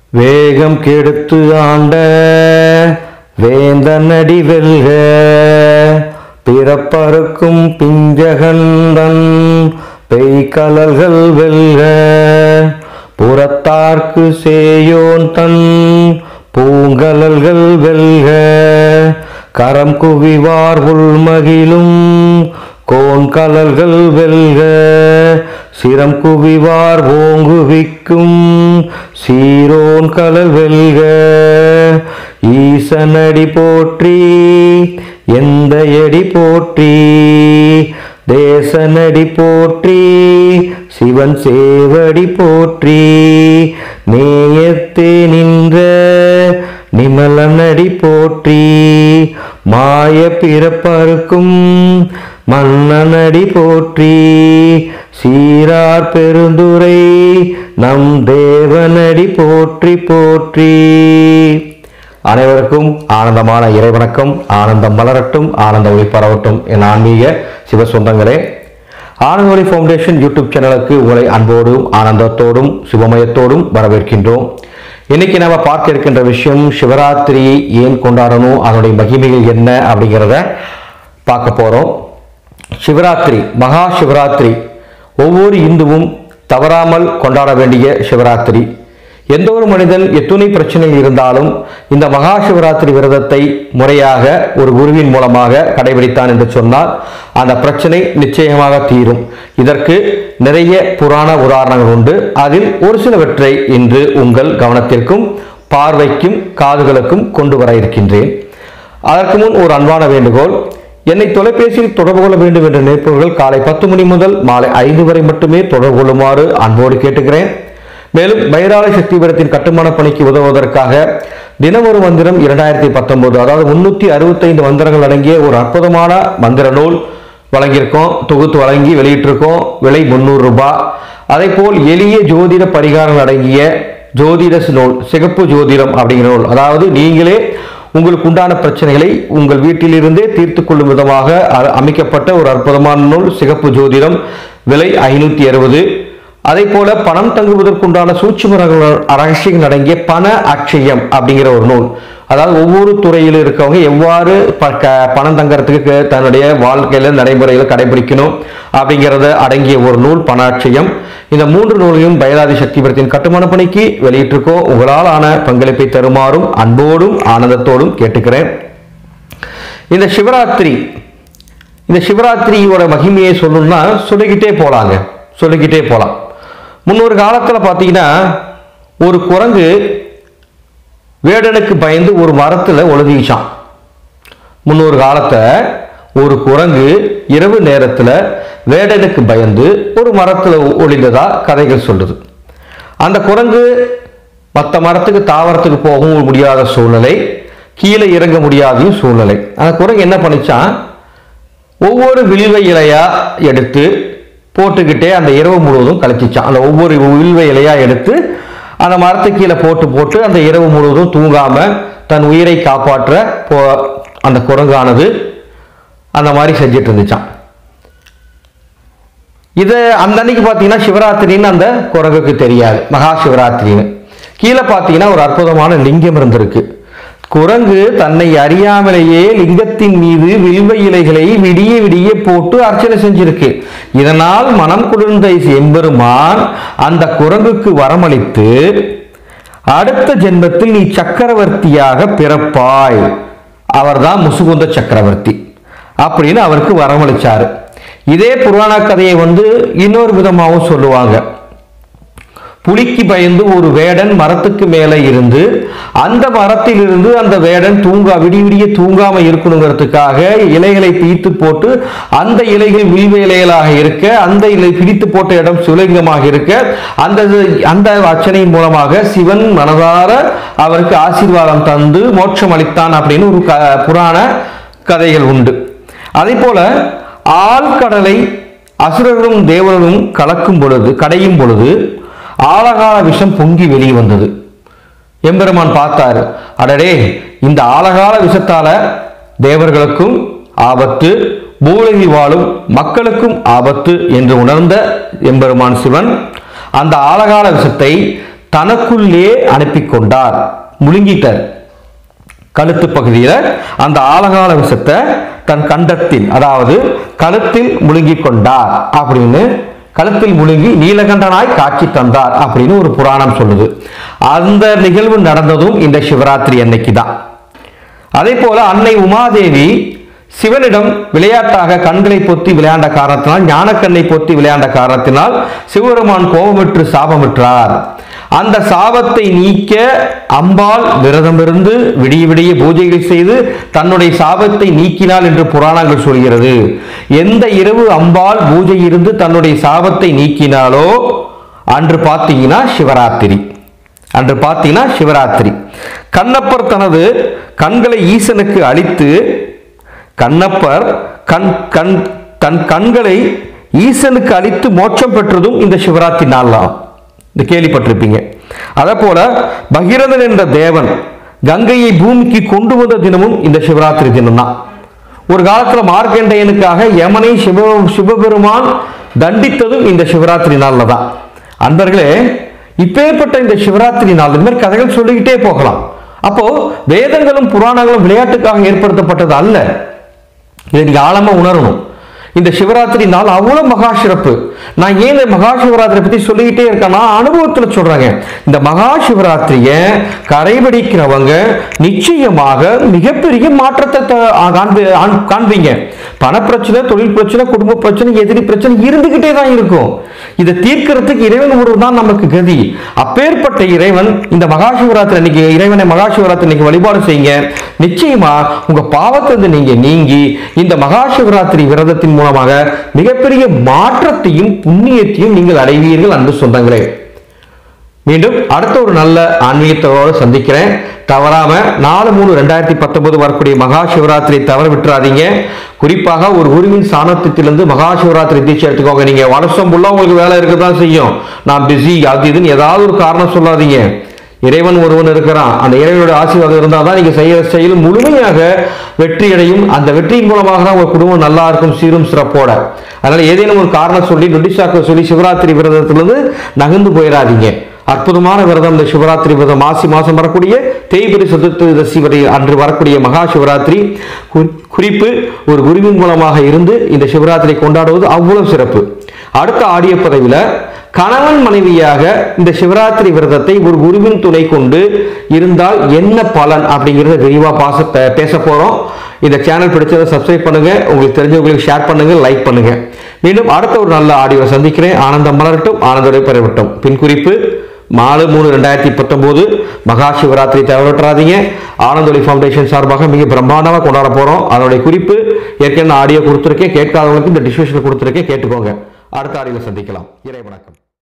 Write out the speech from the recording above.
வேகம் கெடுத்து ஆண்ட வேந்தனடி வெல்க பிறப்பறுக்கும் பிஞ்சகந்தன் பெய்கலல்கள் வெல்க புறத்தார்க்கு சேயோன் தன் பூங்கலல்கள் வெல்க கரம் குவிவார் உள்மகிழும் கோன்கலல்கள் வெல்க சிரம் குவிவார் ஓங்குவிக்கும் சீரோன் கலல் வெல்க ஈசனடி போற்றி எந்த எடி போற்றி தேசனடி போற்றி சிவன் சேவடி போற்றி நேயத்தே நின்ற நிமலனடி போற்றி மாய பிறப்பறுக்கும் மன்னனடி போற்றி சீரார் பெருந்துரை நம் தேவனடி போற்றி போற்றி அனைவருக்கும் ஆனந்தமான இறைவணக்கம் ஆனந்தம் மலரட்டும் ஆனந்த ஒளி பரவட்டும் என் ஆன்மீக சிவ சொந்தங்களே ஆனந்த ஒளி ஃபவுண்டேஷன் யூடியூப் சேனலுக்கு உங்களை அன்போடும் ஆனந்தத்தோடும் சிவமயத்தோடும் வரவேற்கின்றோம் இன்னைக்கு நாம பார்க்க இருக்கின்ற விஷயம் சிவராத்திரி ஏன் கொண்டாடணும் அதனுடைய மகிமைகள் என்ன அப்படிங்கிறத பார்க்க போறோம் சிவராத்திரி மகா சிவராத்திரி ஒவ்வொரு இந்துவும் தவறாமல் கொண்டாட வேண்டிய சிவராத்திரி எந்த ஒரு மனிதன் எத்துணை பிரச்சனைகள் இருந்தாலும் இந்த மகா சிவராத்திரி விரதத்தை முறையாக ஒரு குருவின் மூலமாக கடைபிடித்தான் என்று சொன்னால் அந்த பிரச்சனை நிச்சயமாக தீரும் இதற்கு நிறைய புராண உதாரணங்கள் உண்டு அதில் ஒரு சிலவற்றை இன்று உங்கள் கவனத்திற்கும் பார்வைக்கும் காதுகளுக்கும் கொண்டு வர இருக்கின்றேன் அதற்கு முன் ஒரு அன்பான வேண்டுகோள் என்னை தொலைபேசியில் தொடர்பு கொள்ள வேண்டும் என்ற நினைப்பவர்கள் காலை பத்து மணி முதல் மாலை ஐந்து வரை மட்டுமே தொடர்பு கொள்ளுமாறு அன்போடு கேட்டுக்கிறேன் மேலும் பைராளி சக்தி பீடத்தின் கட்டுமான பணிக்கு உதவுவதற்காக தினமொரு மந்திரம் இரண்டாயிரத்தி பத்தொன்பது அதாவது முன்னூத்தி அறுபத்தைந்து மந்திரங்கள் அடங்கிய ஒரு அற்புதமான மந்திர நூல் வழங்கியிருக்கோம் தொகுத்து வழங்கி வெளியிட்டிருக்கோம் விலை முந்நூறு ரூபாய் அதே போல் எளிய ஜோதிட பரிகாரங்கள் அடங்கிய ஜோதிட நூல் சிகப்பு ஜோதிடம் அப்படிங்கிற நூல் அதாவது நீங்களே உங்களுக்கு உண்டான பிரச்சனைகளை உங்கள் வீட்டிலிருந்தே தீர்த்து கொள்ளும் விதமாக அ- அமைக்கப்பட்ட ஒரு அற்புதமான நூல் சிகப்பு ஜோதிடம் விலை ஐநூத்தி அறுபது அதே போல பணம் தங்குவதற்குண்டான சூட்சும ரக- ரகசியங்கள் அடங்கிய பண அட்சயம் அப்படிங்கிற ஒரு நூல் அதாவது ஒவ்வொரு துறையில் இருக்கவங்க எவ்வாறு ப- க- பணம் தங்கறதுக்கு தன்னுடைய வாழ்க்கையில நடைமுறையில கடைபிடிக்கணும் அப்படிங்கிறத அடங்கிய ஒரு நூல் பண அட்சயம் இந்த மூன்று நூலையும் பயலாதி சக்திபுரத்தின் கட்டுமான பணிக்கு வெளியிட்டிருக்கோம் உங்களால் ஆன பங்களிப்பை தருமாறும் அன்போடும் ஆனந்தத்தோடும் கேட்டுக்கிறேன் இந்த சிவராத்திரி இந்த சிவராத்திரியோட மகிமையை சொல்லணும்னா சொல்லிக்கிட்டே போலாங்க சொல்லிக்கிட்டே போலாம் முன்னொரு காலத்தில் பார்த்தீங்கன்னா ஒரு குரங்கு வேடனுக்கு பயந்து ஒரு மரத்தில் ஒழுகிச்சான் முன்னொரு காலத்தை ஒரு குரங்கு இரவு நேரத்தில் வேடனுக்கு பயந்து ஒரு மரத்தில் ஒளிந்ததா கதைகள் சொல்லுது அந்த குரங்கு மற்ற மரத்துக்கு தாவரத்துக்கு போகவும் முடியாத சூழ்நிலை கீழே இறங்க முடியாத சூழ்நிலை அந்த குரங்கு என்ன பண்ணிச்சான் ஒவ்வொரு வில்வ இலையா எடுத்து போட்டுக்கிட்டே அந்த இரவு முழுவதும் கழிச்சிச்சான் அந்த ஒவ்வொரு வில்வ இலையா எடுத்து அந்த மரத்துக்கு கீழே போட்டு போட்டு அந்த இரவு முழுவதும் தூங்காம தன் உயிரை காப்பாற்ற போ அந்த குரங்கானது அந்த மாதிரி செஞ்சுட்டு இருந்துச்சான் இதை அந்த அன்னைக்கு பார்த்தீங்கன்னா சிவராத்திரின்னு அந்த குரங்குக்கு தெரியாது மகா சிவராத்திரின்னு கீழே பார்த்தீங்கன்னா ஒரு அற்புதமான லிங்கம் இருந்திருக்கு குரங்கு தன்னை அறியாமலேயே லிங்கத்தின் மீது வில்வ இலைகளை விடிய விடிய போட்டு அர்ச்சனை செஞ்சிருக்கு இதனால் மனம் குளிர்ந்த எம்பெருமான் அந்த குரங்குக்கு வரமளித்து அடுத்த ஜென்மத்தில் நீ சக்கரவர்த்தியாக பிறப்பாய் அவர்தான் முசுகுந்த சக்கரவர்த்தி அப்படின்னு அவருக்கு வரமளிச்சாரு இதே புராண கதையை வந்து இன்னொரு விதமாகவும் சொல்லுவாங்க புலிக்கு பயந்து ஒரு வேடன் மரத்துக்கு மேலே இருந்து அந்த மரத்திலிருந்து அந்த வேடன் தூங்கா விடிய விடிய தூங்காம இருக்கணுங்கிறதுக்காக இலைகளை பிரித்து போட்டு அந்த இலைகள் வில்வ இலைகளாக இருக்க அந்த இலை பிடித்து போட்ட இடம் சிவலிங்கமாக இருக்க அந்த அந்த அர்ச்சனையின் மூலமாக சிவன் மனதார அவருக்கு ஆசீர்வாதம் தந்து மோட்சம் அளித்தான் அப்படின்னு ஒரு க- புராண கதைகள் உண்டு அதே போல ஆழ்கடலை அசுரர்களும் தேவர்களும் கலக்கும் பொழுது கடையும் பொழுது ஆழகால விஷம் பொங்கி வெளியே வந்தது எம்பெருமான் பார்த்தாரு அடடே இந்த ஆழகால விஷத்தால தேவர்களுக்கும் ஆபத்து பூலகில் வாழும் மக்களுக்கும் ஆபத்து என்று உணர்ந்த எம்பெருமான் சிவன் அந்த ஆழகால விஷத்தை தனக்குள்ளே அனுப்பி கொண்டார் முழுங்கிட்டார் கழுத்து பகுதியில அந்த ஆலகால விஷத்தை தன் கண்டத்தில் அதாவது கழுத்தில் முழுங்கிக் கொண்டார் அப்படின்னு கழுத்தில் முழுங்கி நீலகண்டனாய் காட்சி தந்தார் அப்படின்னு ஒரு புராணம் சொல்லுது அந்த நிகழ்வு நடந்ததும் இந்த சிவராத்திரி அன்னைக்கு தான் அதே போல அன்னை உமாதேவி சிவனிடம் விளையாட்டாக கண்களை பொத்தி விளையாண்ட காரணத்தினால் ஞானக்கண்ணை பொத்தி விளையாண்ட காரணத்தினால் சிவபெருமான் கோபமிட்டு சாபமிட்டார் அந்த சாபத்தை நீக்க அம்பாள் விரதமிருந்து விடிய விடிய பூஜைகள் செய்து தன்னுடைய சாபத்தை நீக்கினாள் என்று புராணங்கள் சொல்கிறது எந்த இரவு அம்பாள் பூஜை இருந்து தன்னுடைய சாபத்தை நீக்கினாலோ அன்று பார்த்தீங்கன்னா சிவராத்திரி அன்று பார்த்தீங்கன்னா சிவராத்திரி கண்ணப்பர் தனது கண்களை ஈசனுக்கு அளித்து கண்ணப்பர் கண் கண் தன் கண்களை ஈசனுக்கு அளித்து மோட்சம் பெற்றதும் இந்த சிவராத்திரி நாள்லாம் இந்த கேள்விப்பட்டிருப்பீங்க அதே போல பகிரதன் என்ற தேவன் கங்கையை பூமிக்கு கொண்டு வந்த தினமும் இந்த சிவராத்திரி தினம்தான் ஒரு காலத்துல மார்க்கண்டேயனுக்காக யமனை சிவ சிவபெருமான் தண்டித்ததும் இந்த சிவராத்திரி நாள்ல தான் அன்பர்களே இப்பேற்பட்ட இந்த சிவராத்திரி நாள் இந்த மாதிரி கதைகள் சொல்லிக்கிட்டே போகலாம் அப்போ வேதங்களும் புராணங்களும் விளையாட்டுக்காக ஏற்படுத்தப்பட்டது அல்ல இதை நீங்க ஆழமா உணரணும் இந்த சிவராத்திரி நாள் அவ்வளவு மகா சிறப்பு நான் ஏன் இந்த மகா சிவராத்திரி பத்தி சொல்லிக்கிட்டே இருக்கேன்னா அனுபவத்துல சொல்றாங்க இந்த மகா சிவராத்திரிய கடைபிடிக்கிறவங்க நிச்சயமாக மிகப்பெரிய மாற்றத்தை த- ஆ, காண்பி- ஆண்- காண்பீங்க பணப்பிரச்சனை தொழில் பிரச்சனை குடும்ப பிரச்சனை எதிரி பிரச்சனை இருந்துகிட்டே தான் இருக்கும் இதை தீர்க்கிறதுக்கு இறைவன் ஒருவர் தான் நமக்கு கதி அப்பேற்பட்ட இறைவன் இந்த மகா சிவராத்திரி அன்னைக்கு இறைவனை மகா சிவராத்திரி அன்னைக்கு வழிபாடு செய்யுங்க நிச்சயமா உங்க பாவத்திலிருந்து நீங்க நீங்கி இந்த மகா சிவராத்திரி விரதத்தின் மூலமாக மிகப்பெரிய மாற்றத்தையும் புண்ணியத்தையும் நீங்கள் அடைவீர்கள் அன்பு சொந்தங்களே மீண்டும் அடுத்த ஒரு நல்ல ஆன்மீகத்தோடு சந்திக்கிறேன் தவறாம நாலு மூணு ரெண்டாயிரத்தி பத்தொன்பது வரக்கூடிய மகா சிவராத்திரி தவற விட்டுறாதீங்க குறிப்பாக ஒரு குருவின் சாணத்திலிருந்து மகா சிவராத்திரி தீட்சை எடுத்துக்கோங்க நீங்க வருஷம் ஃபுல்லா உங்களுக்கு வேலை இருக்க தான் செய்யும் நான் பிஸி அது இதுன்னு ஏதாவது ஒரு காரணம் சொல்லாதீங்க இறைவன் ஒருவன் இருக்கிறான் அந்த இறைவனோட ஆசீர்வாதம் இருந்தால் தான் நீங்க செய்யற செயல் முழுமையாக வெற்றியடையும் அந்த வெற்றியின் மூலமாக தான் உங்க குடும்பம் நல்லா இருக்கும் சீரும் சிறப்போட அதனால ஏதேனும் ஒரு காரணம் சொல்லி நொடிசாக்க சொல்லி சிவராத்திரி விரதத்திலிருந்து நகர்ந்து போயிடாதீங்க அற்புதமான விரதம் இந்த சிவராத்திரி விரதம் மாசி மாசம் வரக்கூடிய தேய்பிரி சதுர்த்தி வரை அன்று வரக்கூடிய மகா சிவராத்திரி குறி- குறிப்பு ஒரு குருவின் மூலமாக இருந்து இந்த சிவராத்திரி கொண்டாடுவது அவ்வளவு சிறப்பு அடுத்த ஆடியோ பதவியில கணவன் மனைவியாக இந்த சிவராத்திரி விரதத்தை ஒரு குருவின் துணை கொண்டு இருந்தால் என்ன பலன் அப்படிங்கிறத விரிவா பாச பே- பேச போறோம் இந்த சேனல் பிடிச்சதை சப்ஸ்கிரைப் பண்ணுங்க உங்களுக்கு தெரிஞ்சவங்களுக்கு ஷேர் பண்ணுங்க லைக் பண்ணுங்க மீண்டும் அடுத்த ஒரு நல்ல ஆடியோ சந்திக்கிறேன் ஆனந்தம் மலரட்டும் ஆனந்தோட பெறவட்டும் பின் குறிப்பு நாலு மூணு ரெண்டாயிரத்தி பத்தொம்போது மகா சிவராத்திரி தவறவிட்டுறாதீங்க ஆனந்தொலி ஃபவுண்டேஷன் சார்பாக மிக பிரம்மாண்டமாக கொண்டாட போகிறோம் அதனுடைய குறிப்பு ஏற்கனவே ஆடியோ கொடுத்துருக்கேன் கேட்காதவங்களுக்கு இந்த டிஸ்கிரிப்ஷனில் கொடுத்துருக்கேன் கேட்டுக்கோங்க அடுத்த ஆடியோவில் சந்திக்கலாம் இறை வணக்கம்